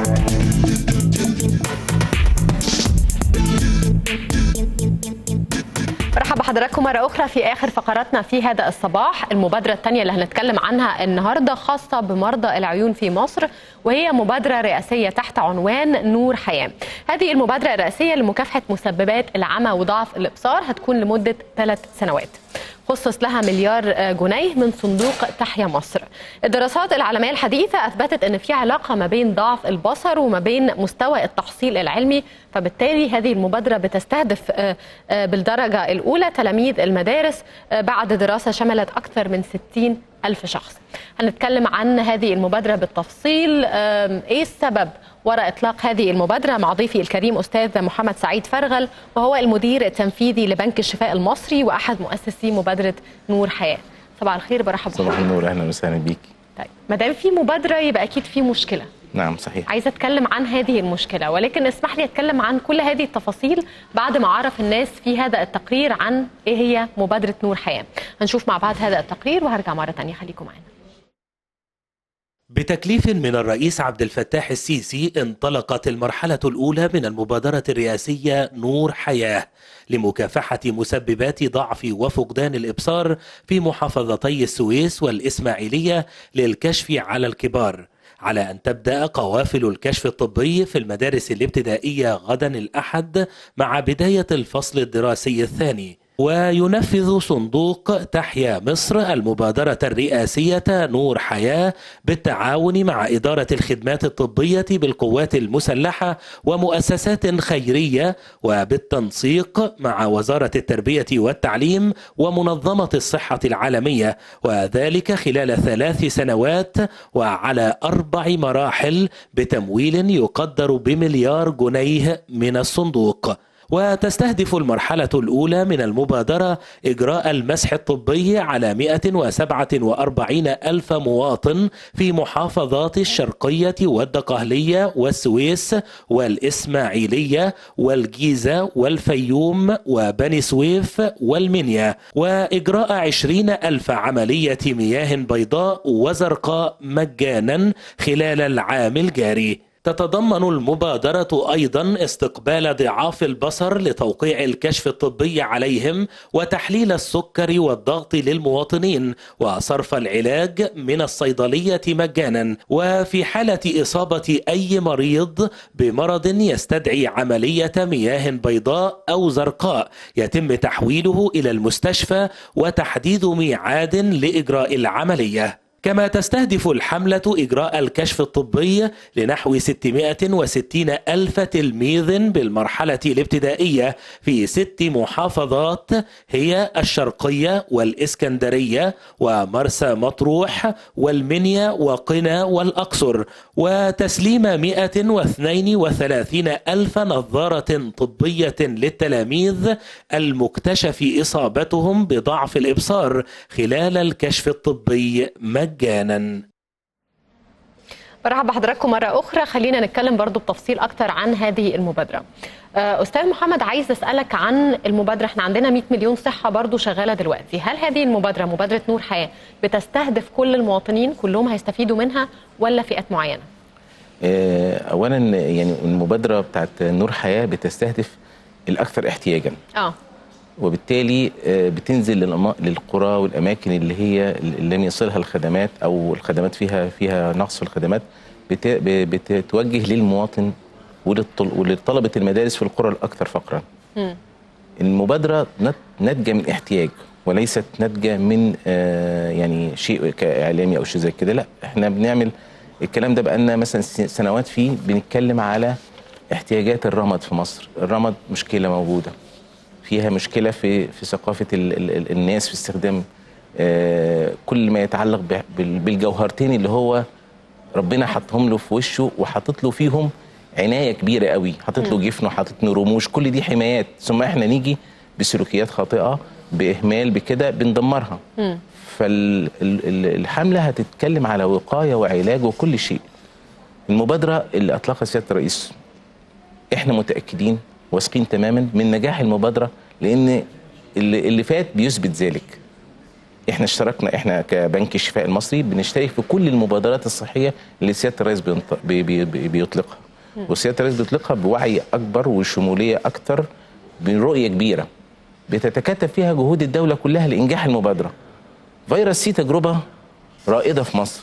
مرحبا بحضراتكم مرة أخرى في آخر فقراتنا في هذا الصباح المبادرة الثانية اللي هنتكلم عنها النهاردة خاصة بمرضى العيون في مصر وهي مبادرة رئاسية تحت عنوان نور حياة هذه المبادرة الرئاسية لمكافحة مسببات العمى وضعف الإبصار هتكون لمدة ثلاث سنوات خصص لها مليار جنيه من صندوق تحيا مصر الدراسات العالمية الحديثة أثبتت أن في علاقة ما بين ضعف البصر وما بين مستوى التحصيل العلمي فبالتالي هذه المبادرة بتستهدف بالدرجة الأولى تلاميذ المدارس بعد دراسة شملت أكثر من 60 ألف شخص هنتكلم عن هذه المبادرة بالتفصيل إيه السبب وراء إطلاق هذه المبادرة مع ضيفي الكريم أستاذ محمد سعيد فرغل وهو المدير التنفيذي لبنك الشفاء المصري وأحد مؤسسي مبادرة نور حياة صباح الخير برحب صباح النور أهلا وسهلا بيك طيب ما دام في مبادرة يبقى أكيد في مشكلة نعم صحيح عايزه اتكلم عن هذه المشكله ولكن اسمح لي اتكلم عن كل هذه التفاصيل بعد ما اعرف الناس في هذا التقرير عن ايه هي مبادره نور حياه هنشوف مع بعض هذا التقرير وهرجع مره ثانيه خليكم معانا بتكليف من الرئيس عبد الفتاح السيسي انطلقت المرحلة الأولى من المبادرة الرئاسية نور حياة لمكافحة مسببات ضعف وفقدان الإبصار في محافظتي السويس والإسماعيلية للكشف على الكبار على أن تبدأ قوافل الكشف الطبي في المدارس الابتدائية غدا الأحد مع بداية الفصل الدراسي الثاني وينفذ صندوق تحيا مصر المبادرة الرئاسية نور حياة بالتعاون مع إدارة الخدمات الطبية بالقوات المسلحة ومؤسسات خيرية وبالتنسيق مع وزارة التربية والتعليم ومنظمة الصحة العالمية وذلك خلال ثلاث سنوات وعلى أربع مراحل بتمويل يقدر بمليار جنيه من الصندوق وتستهدف المرحلة الأولى من المبادرة إجراء المسح الطبي على 147 ألف مواطن في محافظات الشرقية والدقهلية والسويس والإسماعيلية والجيزة والفيوم وبني سويف والمنيا وإجراء 20 ألف عملية مياه بيضاء وزرقاء مجانا خلال العام الجاري تتضمن المبادرة أيضا استقبال ضعاف البصر لتوقيع الكشف الطبي عليهم وتحليل السكر والضغط للمواطنين وصرف العلاج من الصيدلية مجانا وفي حالة إصابة أي مريض بمرض يستدعي عملية مياه بيضاء أو زرقاء يتم تحويله إلى المستشفى وتحديد ميعاد لإجراء العملية كما تستهدف الحملة إجراء الكشف الطبي لنحو 660 ألف تلميذ بالمرحلة الابتدائية في ست محافظات هي الشرقية والإسكندرية ومرسى مطروح والمنيا وقنا والأقصر وتسليم 132 ألف نظارة طبية للتلاميذ المكتشف إصابتهم بضعف الإبصار خلال الكشف الطبي مجانا برحب بحضراتكم مرة أخرى خلينا نتكلم برضو بتفصيل أكتر عن هذه المبادرة أستاذ محمد عايز أسألك عن المبادرة احنا عندنا 100 مليون صحة برضو شغالة دلوقتي هل هذه المبادرة مبادرة نور حياة بتستهدف كل المواطنين كلهم هيستفيدوا منها ولا فئات معينة؟ أولا يعني المبادرة بتاعت نور حياة بتستهدف الأكثر احتياجا اه وبالتالي بتنزل للقرى والاماكن اللي هي لم يصلها الخدمات او الخدمات فيها فيها نقص في الخدمات بتتوجه للمواطن ولطلبه المدارس في القرى الاكثر فقرا. المبادره ناتجه من احتياج وليست ناتجه من يعني شيء كاعلامي او شيء زي كده لا احنا بنعمل الكلام ده بقالنا مثلا سنوات فيه بنتكلم على احتياجات الرمد في مصر، الرمد مشكله موجوده. فيها مشكله في في ثقافه ال ال الناس في استخدام آه كل ما يتعلق بالجوهرتين اللي هو ربنا حطهم له في وشه وحاطط له فيهم عنايه كبيره قوي حاطط له جفن وحاطط له رموش كل دي حمايات ثم احنا نيجي بسلوكيات خاطئه باهمال بكده بندمرها فالحمله هتتكلم على وقايه وعلاج وكل شيء المبادره اللي اطلقها سياده الرئيس احنا متاكدين واثقين تماما من نجاح المبادره لان اللي, اللي فات بيثبت ذلك احنا اشتركنا احنا كبنك الشفاء المصري بنشترك في كل المبادرات الصحيه اللي سياده الرئيس بينط- بي بي بي بيطلقها وسياده الرئيس بيطلقها بوعي اكبر وشموليه اكتر برؤيه كبيره بتتكاتف فيها جهود الدوله كلها لانجاح المبادره فيروس سي تجربه رائده في مصر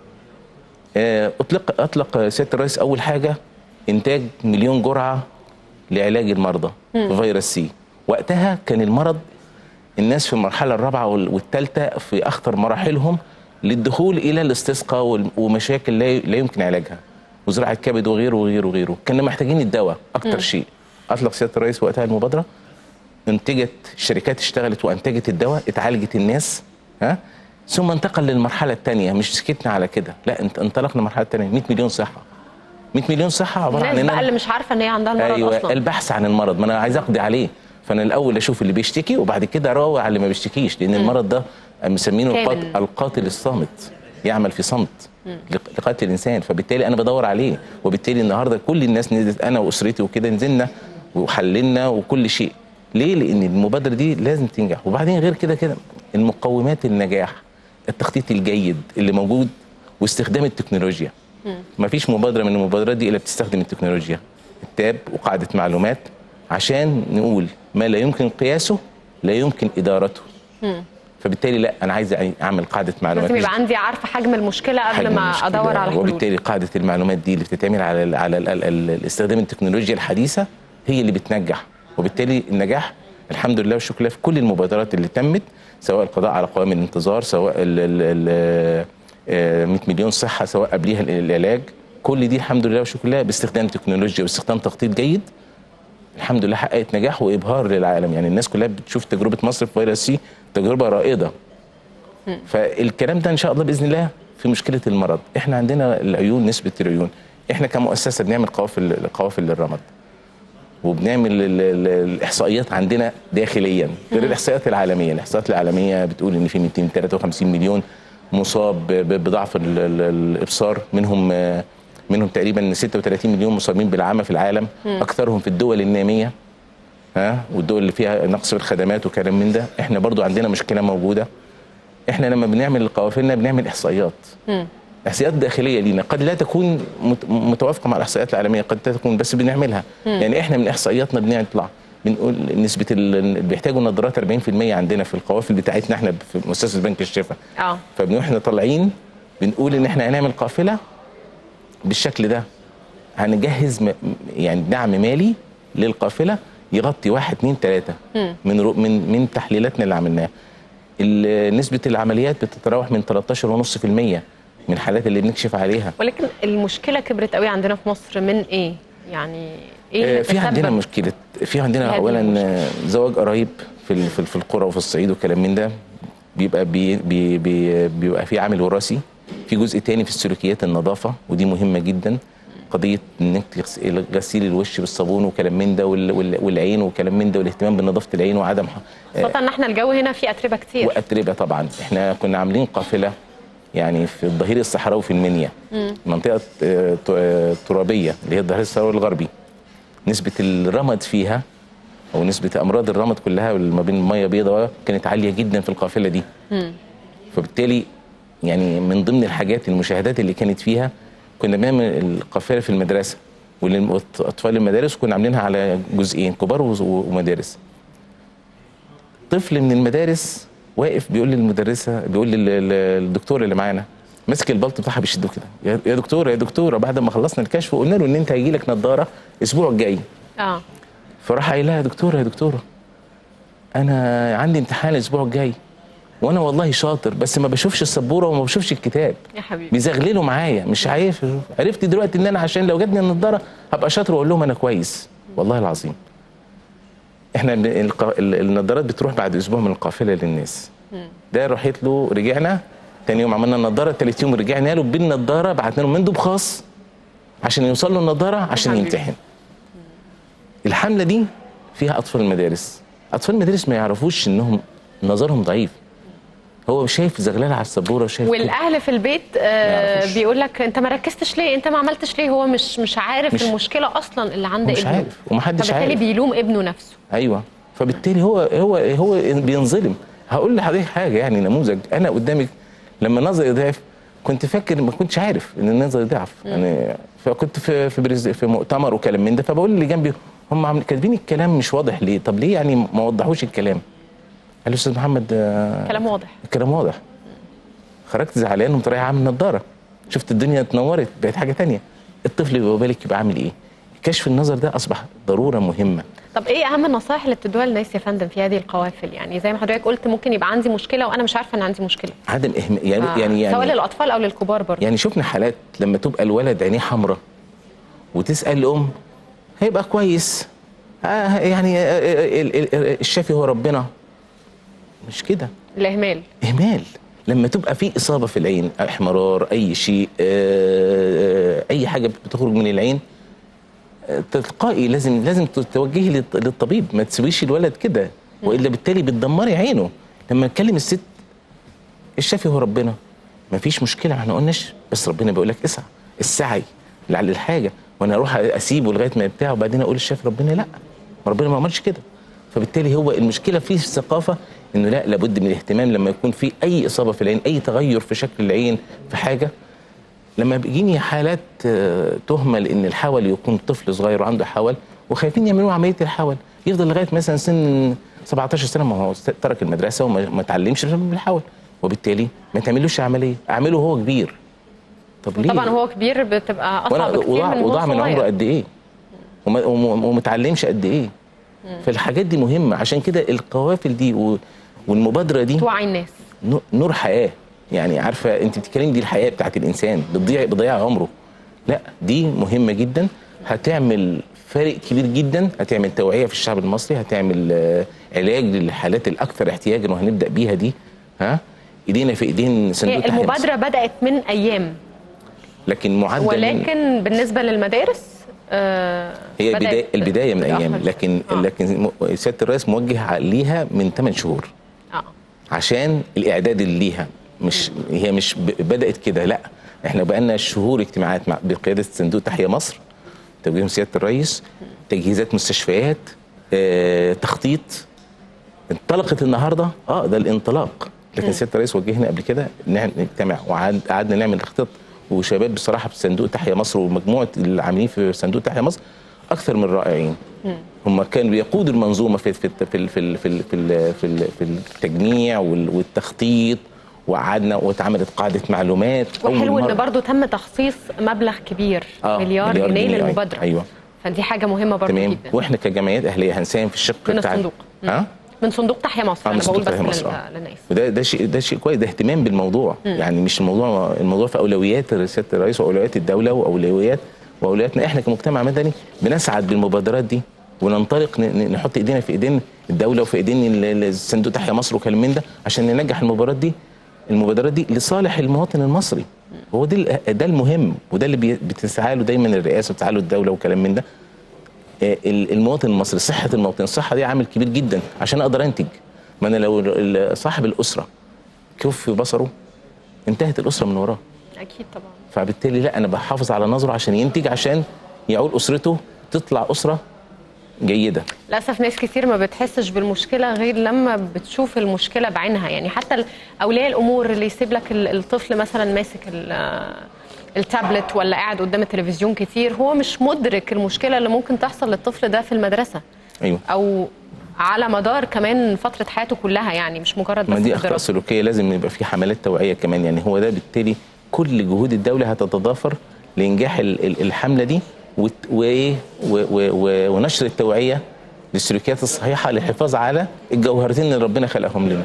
آه، اطلق اطلق سياده الرئيس اول حاجه انتاج مليون جرعه لعلاج المرضى في فيروس سي وقتها كان المرض الناس في المرحله الرابعه والثالثه في اخطر مراحلهم للدخول الى الاستسقاء وال- ومشاكل لا لا يمكن علاجها وزراعه كبد وغيره وغيره وغيره كنا محتاجين الدواء اكتر شيء اطلق سياده الرئيس وقتها المبادره انتجت الشركات اشتغلت وانتجت الدواء اتعالجت الناس ها ثم انتقل للمرحله الثانيه مش سكتنا على كده لا انت انطلقنا المرحله الثانيه 100 مليون صحه 100 مليون صحه عباره عن الناس إن بقى اللي مش عارفه ان هي عندها المرض ايوه اصلا البحث عن المرض ما انا عايز اقضي عليه فانا الاول اشوف اللي بيشتكي وبعد كده اراوي على اللي ما بيشتكيش لان المرض ده مسمينه كامل. القاتل, القاتل الصامت يعمل في صمت لق- لقتل الانسان فبالتالي انا بدور عليه وبالتالي النهارده كل الناس نزلت انا واسرتي وكده نزلنا وحللنا وكل شيء ليه لان المبادره دي لازم تنجح وبعدين غير كده كده المقومات النجاح التخطيط الجيد اللي موجود واستخدام التكنولوجيا ما فيش مبادره من المبادرات دي الا بتستخدم التكنولوجيا التاب وقاعده معلومات عشان نقول ما لا يمكن قياسه لا يمكن ادارته فبالتالي لا انا عايز اعمل قاعده معلومات لازم مش يبقى عندي عارفه حجم المشكله قبل حجم ما المشكلة. ادور على حلول وبالتالي قاعده المعلومات دي اللي بتتعمل على ال على ال ال ال استخدام التكنولوجيا الحديثه هي اللي بتنجح وبالتالي النجاح الحمد لله والشكر لله في كل المبادرات اللي تمت سواء القضاء على قوائم الانتظار سواء ال ال ال آه، 100 مليون صحه سواء قبليها ال- العلاج كل دي الحمد لله والشكر لله باستخدام تكنولوجيا واستخدام تخطيط جيد الحمد لله حققت نجاح وابهار للعالم يعني الناس كلها بتشوف تجربه مصر في فيروس سي تجربه رائده فالكلام ده ان شاء الله باذن الله في مشكله المرض احنا عندنا العيون نسبه العيون احنا كمؤسسه بنعمل قوافل قوافل للرمد وبنعمل ال- ال- الاحصائيات عندنا داخليا غير الاحصائيات العالميه الاحصائيات العالميه بتقول ان في 253 مليون مصاب ب- ب- بضعف ال- ال- الابصار منهم آه، منهم تقريبا 36 مليون مصابين بالعمى في العالم اكثرهم في الدول الناميه ها والدول اللي فيها نقص في الخدمات وكلام من ده احنا برضو عندنا مشكله موجوده احنا لما بنعمل قوافلنا بنعمل احصائيات احصائيات داخليه لينا قد لا تكون مت- متوافقه مع الاحصائيات العالميه قد لا تكون بس بنعملها يعني احنا من احصائياتنا بنطلع بنقول نسبه ال- اللي بيحتاجوا النظارات 40% عندنا في القوافل بتاعتنا احنا في مؤسسه بنك الشفا اه فبنروح احنا طالعين بنقول ان احنا هنعمل قافله بالشكل ده هنجهز م- يعني دعم مالي للقافله يغطي واحد اثنين ثلاثه من رو- من من تحليلاتنا اللي عملناها ال- نسبه العمليات بتتراوح من 13.5% من الحالات اللي بنكشف عليها ولكن المشكله كبرت قوي عندنا في مصر من ايه يعني ايه اللي آه، في عندنا تسبب؟ مشكله في عندنا هذه اولا المشكلة. آه، زواج قرايب في ال- في ال- في القرى وفي الصعيد وكلام من ده بيبقى بي بي بي بيبقى في عامل وراثي في جزء تاني في السلوكيات النظافه ودي مهمه جدا قضيه انك تغس- غسيل الوش بالصابون وكلام من ده وال- وال- والعين وكلام من ده والاهتمام بنظافه العين وعدم ح- آه، خاصه ان احنا الجو هنا فيه اتربه كتير واتربه طبعا احنا كنا عاملين قافله يعني في الظهير الصحراوي في المنيا منطقه آه، ت- آه، ترابيه اللي هي الظهير الصحراوي الغربي نسبه الرمد فيها او نسبه امراض الرمد كلها ما بين الميه بيضاء كانت عاليه جدا في القافله دي فبالتالي يعني من ضمن الحاجات المشاهدات اللي كانت فيها كنا بنعمل القافله في المدرسه والاطفال المدارس كنا عاملينها على جزئين كبار وز- ومدارس طفل من المدارس واقف بيقول للمدرسه بيقول لل- للدكتور اللي معانا ماسك البلط بتاعها بيشده كده يا- يا دكتوره يا دكتوره بعد ما خلصنا الكشف وقلنا له ان انت هيجي لك نظاره الاسبوع الجاي اه فراح قايل لها يا دكتوره يا دكتوره انا عندي امتحان الاسبوع الجاي وانا والله شاطر بس ما بشوفش السبوره وما بشوفش الكتاب يا حبيبي بيزغللوا معايا مش عارف عرفت دلوقتي ان انا عشان لو جاتني النضاره هبقى شاطر واقول لهم انا كويس والله العظيم احنا ال- الق- ال- النضارات بتروح بعد اسبوع من القافله للناس ده رحت له رجعنا تاني يوم عملنا النضاره تالت يوم رجعنا له بالنضاره بعتنا له مندوب خاص عشان يوصل له النضاره عشان حبيبي. يمتحن الحمله دي فيها اطفال المدارس اطفال المدارس ما يعرفوش انهم نظرهم ضعيف هو شايف زغلله على السبوره وشايف كده. والاهل في البيت آه يعرفوش. بيقول لك انت ما ركزتش ليه انت ما عملتش ليه هو مش مش عارف مش- المشكله اصلا اللي عند هو مش ابنه عارف ومحدش فبالتالي عارف بيلوم ابنه نفسه ايوه فبالتالي هو هو هو بينظلم هقول لحضرتك حاجه يعني نموذج انا قدامك لما نظري ضعف كنت فاكر ما كنتش عارف ان نظري ضعف يعني فكنت في في برز في مؤتمر وكلام من ده فبقول اللي جنبي هم عامل كاتبين الكلام مش واضح ليه طب ليه يعني ما وضحوش الكلام قال لي استاذ محمد آه، كلام واضح الكلام واضح خرجت زعلان وقمت رايح عامل نضاره شفت الدنيا اتنورت بقت حاجه تانية الطفل بيبقى بالك يبقى عامل ايه كشف النظر ده اصبح ضروره مهمه طب ايه اهم النصائح اللي بتدوها للناس يا فندم في هذه القوافل يعني زي ما حضرتك قلت ممكن يبقى عندي مشكله وانا مش عارفه ان عندي مشكله عدم إهم... يعني آه، يعني سواء يعني للاطفال او للكبار برضه يعني شفنا حالات لما تبقى الولد عينيه حمراء وتسال الام هيبقى كويس آه يعني آه، آه، ال- ال- ال- الشافي هو ربنا مش كده الاهمال اهمال لما تبقى في اصابه في العين احمرار اي شيء آه، آه، اي حاجه بتخرج من العين آه، تلقائي لازم لازم توجهي للط- للطبيب ما تسيبيش الولد كده والا بالتالي بتدمري عينه لما نكلم الست الشافي هو ربنا ما فيش مشكله احنا قلناش بس ربنا بيقول لك اسعى السعي لعل الحاجه وانا اروح اسيبه لغايه ما بتاع وبعدين اقول الشافي ربنا لا ربنا ما عملش كده فبالتالي هو المشكله في الثقافه انه لا لابد من الاهتمام لما يكون في اي اصابه في العين اي تغير في شكل العين في حاجه لما بيجيني حالات آه، تهمل ان الحول يكون طفل صغير وعنده حول وخايفين يعملوا عمليه الحول يفضل لغايه مثلا سن 17 سنه ما هو ترك المدرسه وما ما اتعلمش بالحول وبالتالي ما تعملوش عمليه اعمله هو كبير طب ليه طبعا هو كبير بتبقى وانا اصعب بكتير وضاع من وضاع وهو من صغير. عمره قد ايه وما وما- وما اتعلمش قد ايه فالحاجات دي مهمه عشان كده القوافل دي و- والمبادره دي توعي الناس نو- نور حياه يعني عارفه انت بتتكلمي دي الحياه بتاعت الانسان بتضيع بضياع عمره لا دي مهمه جدا هتعمل فارق كبير جدا هتعمل توعيه في الشعب المصري هتعمل آه، علاج للحالات الاكثر احتياجا وهنبدا بيها دي ها ايدينا في ايدين صندوق هي تحيا مصر. المبادره بدات من ايام لكن معدل من- ولكن بالنسبه للمدارس آه هي بدأت بداية البدايه من متأخر ايام شوية. لكن آه. لكن م- سياده الرئيس موجه ليها من 8 شهور اه عشان الاعداد اللي ليها مش هي مش ب- بدات كده لا احنا بقى لنا شهور اجتماعات مع بقياده صندوق تحيا مصر توجيه سياده الرئيس تجهيزات مستشفيات آه، تخطيط انطلقت النهارده اه ده الانطلاق لكن سياده الرئيس وجهنا قبل كده ان احنا نجتمع وقعدنا نعمل خطط وشباب بصراحه في صندوق تحيا مصر ومجموعه العاملين في صندوق تحيا مصر اكثر من رائعين هم كانوا بيقودوا المنظومه في في في في في في, في, في, في التجميع وال- والتخطيط وقعدنا واتعملت قاعده معلومات أول والحلو ان مرة. برضو تم تخصيص مبلغ كبير آه، مليار, مليار جنيه جنيه، أيوة، للمبادره أيوة. فدي حاجه مهمه برضو تمام جدا واحنا كجمعيات اهليه هنساهم في الشق من بتاع الصندوق ها من صندوق تحيا مصر آه، من انا بقول صندوق بس تحيا مصر، لل- آه. للناس وده ده شيء ده شيء كويس ده اهتمام بالموضوع يعني مش الموضوع الموضوع في اولويات سياده الرئيس واولويات الدوله واولويات واولوياتنا احنا كمجتمع مدني بنسعد بالمبادرات دي وننطلق ن- ن- نحط ايدينا في ايدين الدوله وفي ايدين ال- ال- صندوق تحيا مصر وكلام من ده عشان ننجح المبادرات دي المبادرات دي لصالح المواطن المصري هو ده ال- ده المهم وده اللي بي- بتسعى له دايما الرئاسه بتسعى له الدوله وكلام من ده آه، ال- المواطن المصري صحه المواطن الصحه دي عامل كبير جدا عشان اقدر انتج ما انا لو ال- ال- صاحب الاسره كف بصره انتهت الاسره من وراه اكيد طبعا فبالتالي لا انا بحافظ على نظره عشان ينتج عشان يعول اسرته تطلع اسره جيده للاسف ناس كتير ما بتحسش بالمشكله غير لما بتشوف المشكله بعينها يعني حتى ال- اولياء الامور اللي يسيب لك ال- الطفل مثلا ماسك ال- آه، التابلت ولا قاعد قدام التلفزيون كتير هو مش مدرك المشكله اللي ممكن تحصل للطفل ده في المدرسه ايوه او على مدار كمان فتره حياته كلها يعني مش مجرد ما بس دي في اخطاء الدراسه سلوكيه لازم يبقى في حملات توعيه كمان يعني هو ده بالتالي كل جهود الدوله هتتضافر لانجاح ال- ال- الحمله دي وت- وايه و- و- و- ونشر التوعيه للسلوكيات الصحيحه للحفاظ على الجوهرتين اللي ربنا خلقهم لنا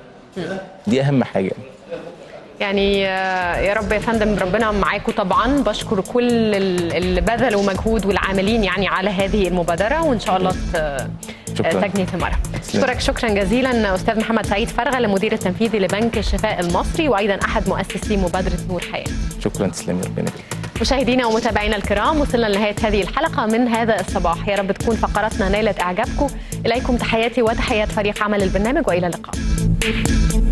دي اهم حاجه يعني آه، يا رب يا فندم ربنا معاكم طبعا بشكر كل ال- اللي بذلوا مجهود والعاملين يعني على هذه المبادره وان شاء الله ت- شكراً. تجني ثمارها تسلم. اشكرك شكرا جزيلا استاذ محمد سعيد فرغه المدير التنفيذي لبنك الشفاء المصري وايضا احد مؤسسي مبادره نور حياه شكرا تسلمي ربنا يبارك مشاهدينا ومتابعينا الكرام وصلنا لنهايه هذه الحلقه من هذا الصباح يا رب تكون فقراتنا نالت اعجابكم اليكم تحياتي وتحيات فريق عمل البرنامج والى اللقاء